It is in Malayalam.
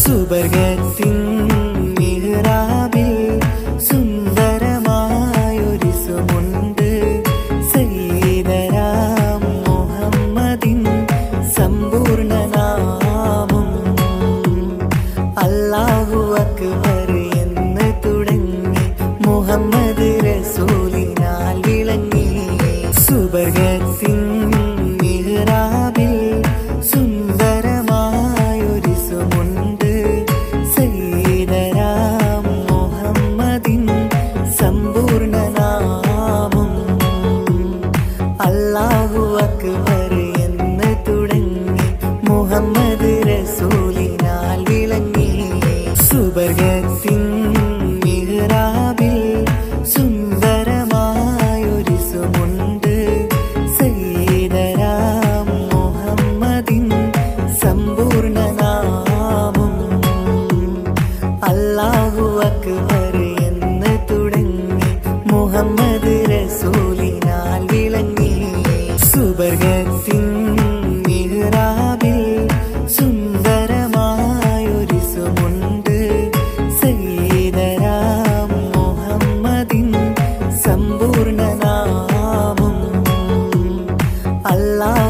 സുബർഗത്തിൻ മിഹ്റാബിൽ സുന്ദരമായൊരു സുമുണ്ട് സയ്യിദരാം മുഹമ്മദിൻ സമ്പൂർണ്ണ നാമം അല്ലാഹു അക്ബർ എന്ന് തുടങ്ങി മുഹമ്മദ് റസൂലിനാൽ വിളങ്ങി സുബർഗത്തിൻ മിഹ്റാബിൽ സുന്ദരമായൊരു സുമുണ്ട് സയ്യിദരാം മുഹമ്മദിൻ സമ്പൂർണ്ണ നാമം അല്ലാഹു അക്ബർ എന്ന് തുടങ്ങി മുഹമ്മദ് റസൂലിനാൽ വിളങ്ങി സുബർഗത്തിൻ മിഹ്റാബിൽ സുന്ദരമായൊരു സുമുണ്ട് സയ്യിദരാം മുഹമ്മദിൻ സമ്പൂർണ്ണ നാമം അല്ലാഹു അക്ബർ എന്ന് തുടങ്ങി മുഹമ്മദ് റസൂലിനാൽ വിളങ്ങി സുബർഗത്തിൻ മിഹ്റാബിൽ സുന്ദരമായൊരു സുമുണ്ട് സയ്യിദരാം മുഹമ്മദിൻ സമ്പൂർണ്ണ നാമം അല്ലാഹു